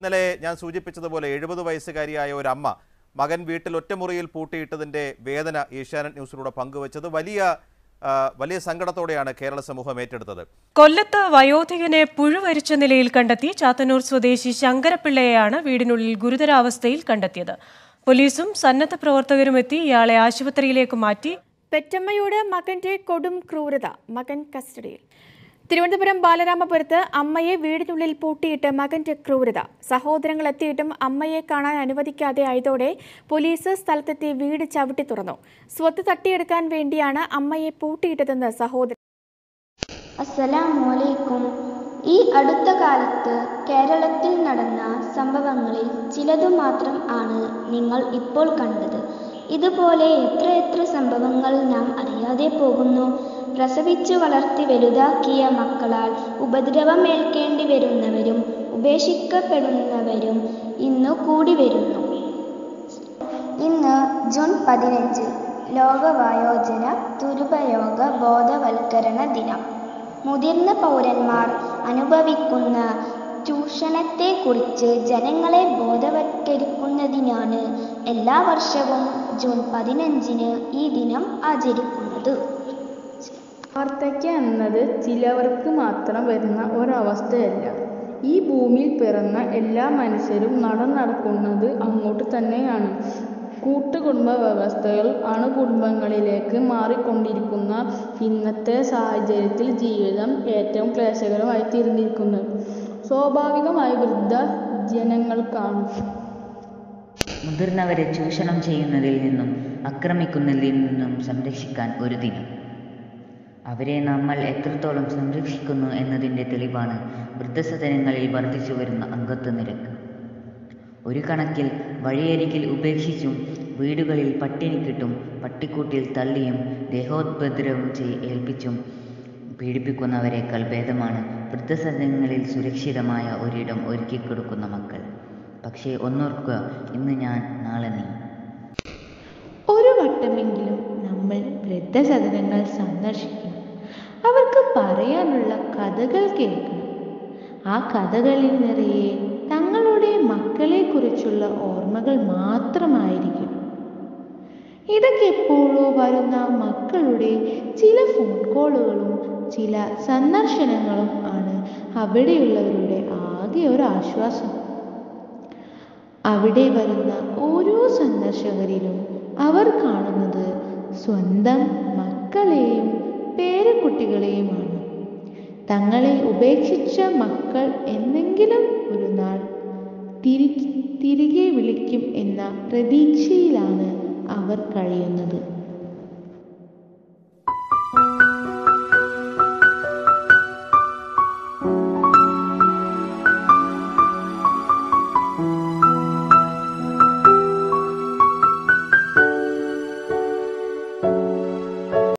ഇന്നലെ ഞാൻ സൂചിപ്പിച്ചതുപോലെ എഴുപത് വയസ്സുകാരിയായ ഒരു അമ്മ മകൻ വീട്ടിൽ ഒറ്റമുറിയിൽ പൂട്ടിയിട്ടതിൻ്റെ വേദന ഏഷ്യാനെറ്റ് ന്യൂസിലൂടെ പങ്കുവച്ചത് വലിയ ആ, വലിയ സങ്കടത്തോടെയാണ് കേരള സമൂഹം ഏറ്റെടുത്തത് കൊല്ലത്ത് വയോധികനെ പുഴുവരിച്ച നിലയിൽ കണ്ടെത്തി ചാത്തന്നൂർ സ്വദേശി ശങ്കരപ്പിള്ളയെയാണ് വീടിനുള്ളിൽ ഗുരുതരാവസ്ഥയിൽ കണ്ടെത്തിയത് പോലീസും സന്നദ്ധ പ്രവർത്തകരും എത്തി ഇയാളെ ആശുപത്രിയിലേക്ക് മാറ്റി പെറ്റമ്മയോട് മകന്റെ കൊടും ക്രൂരത മകൻ കസ്റ്റഡിയിൽ തിരുവനന്തപുരം ബാലരാമപുരത്ത് അമ്മയെ വീടിനുള്ളിൽ പൂട്ടിയിട്ട് മകന്റെ ക്രൂരത സഹോദരങ്ങൾ എത്തിയിട്ടും അമ്മയെ കാണാൻ അനുവദിക്കാതെ ആയതോടെ പോലീസ് സ്ഥലത്തെത്തി വീട് ചവിട്ടി തുറന്നു സ്വത്ത് തട്ടിയെടുക്കാൻ വേണ്ടിയാണ് അമ്മയെ പൂട്ടിയിട്ടതെന്ന് സഹോദരൻ അസ്സലാമലൈക്കും ഈ അടുത്ത കാലത്ത് കേരളത്തിൽ നടന്ന സംഭവങ്ങളിൽ ചിലതു മാത്രം ആണ് നിങ്ങൾ ഇപ്പോൾ കണ്ടത് ഇതുപോലെ എത്ര എത്ര സംഭവങ്ങൾ നാം അറിയാതെ പോകുന്നു പ്രസവിച്ചു വളർത്തി വലുതാക്കിയ മക്കളാൽ ഉപദ്രവമേൽക്കേണ്ടി വരുന്നവരും ഉപേക്ഷിക്കപ്പെടുന്നവരും ഇന്നു കൂടി വരുന്നു ഇന്ന് ജൂൺ പതിനഞ്ച് ലോക വയോജന ദുരുപയോഗ ബോധവൽക്കരണ ദിനം മുതിർന്ന പൗരന്മാർ അനുഭവിക്കുന്ന ചൂഷണത്തെക്കുറിച്ച് ജനങ്ങളെ ബോധവൽക്കരിക്കുന്നതിനാണ് എല്ലാ വർഷവും ജൂൺ പതിനഞ്ചിന് ഈ ദിനം ആചരിക്കുന്നത് വാർദ്ധക്യം എന്നത് ചിലവർക്ക് മാത്രം വരുന്ന ഒരവസ്ഥയല്ല ഈ ഭൂമിയിൽ പിറന്ന എല്ലാ മനുഷ്യരും നടന്നടക്കുന്നത് അങ്ങോട്ട് തന്നെയാണ് കൂട്ടുകുടുംബ വ്യവസ്ഥകൾ അണുകുടുംബങ്ങളിലേക്ക് മാറിക്കൊണ്ടിരിക്കുന്ന ഇന്നത്തെ സാഹചര്യത്തിൽ ജീവിതം ഏറ്റവും ക്ലേശകരമായി തീർന്നിരിക്കുന്നു സ്വാഭാവികമായി വൃദ്ധ ജനങ്ങൾക്കാണ് മുതിർന്നവരെ ചൂഷണം ചെയ്യുന്നതിൽ നിന്നും ആക്രമിക്കുന്നതിൽ നിന്നും സംരക്ഷിക്കാൻ ഒരു ദിനം അവരെ നമ്മൾ എത്രത്തോളം സംരക്ഷിക്കുന്നു എന്നതിൻ്റെ തെളിവാണ് വൃദ്ധസദനങ്ങളിൽ വർദ്ധിച്ചു വരുന്ന അംഗത്വ നിരക്ക് ഒരു കണക്കിൽ വഴിയരികിൽ ഉപേക്ഷിച്ചും വീടുകളിൽ പട്ടിണിക്കിട്ടും പട്ടിക്കൂട്ടിൽ തള്ളിയും ദേഹോപദ്രവം ചെയ് ഏൽപ്പിച്ചും പീഡിപ്പിക്കുന്നവരെക്കാൾ ഭേദമാണ് വൃദ്ധസദനങ്ങളിൽ സുരക്ഷിതമായ ഒരിടം ഒരുക്കിക്കൊടുക്കുന്ന മക്കൾ പക്ഷേ ഒന്നോർക്കുക ഇന്ന് ഞാൻ നാളെ നീ ഒരു വട്ടമെങ്കിലും നമ്മൾ വൃദ്ധസദനങ്ങൾ സന്ദർശിക്കണം അവർക്ക് പറയാനുള്ള കഥകൾ കേൾക്കണം ആ കഥകളിൽ നിറയെ തങ്ങളുടെ മക്കളെക്കുറിച്ചുള്ള ഓർമ്മകൾ മാത്രമായിരിക്കും ഇടയ്ക്ക് എപ്പോഴോ വരുന്ന മക്കളുടെ ചില ഫോൺ കോളുകളും ചില സന്ദർശനങ്ങളും ആണ് അവിടെയുള്ളവരുടെ ആകെ ഒരു ആശ്വാസം അവിടെ വരുന്ന ഓരോ സന്ദർശകരിലും അവർ കാണുന്നത് സ്വന്തം മക്കളെയും പേരക്കുട്ടികളെയുമാണ് തങ്ങളെ ഉപേക്ഷിച്ച മക്കൾ എന്നെങ്കിലും ഒരു നാൾ തിരി തിരികെ വിളിക്കും എന്ന പ്രതീക്ഷയിലാണ് അവർ കഴിയുന്നത്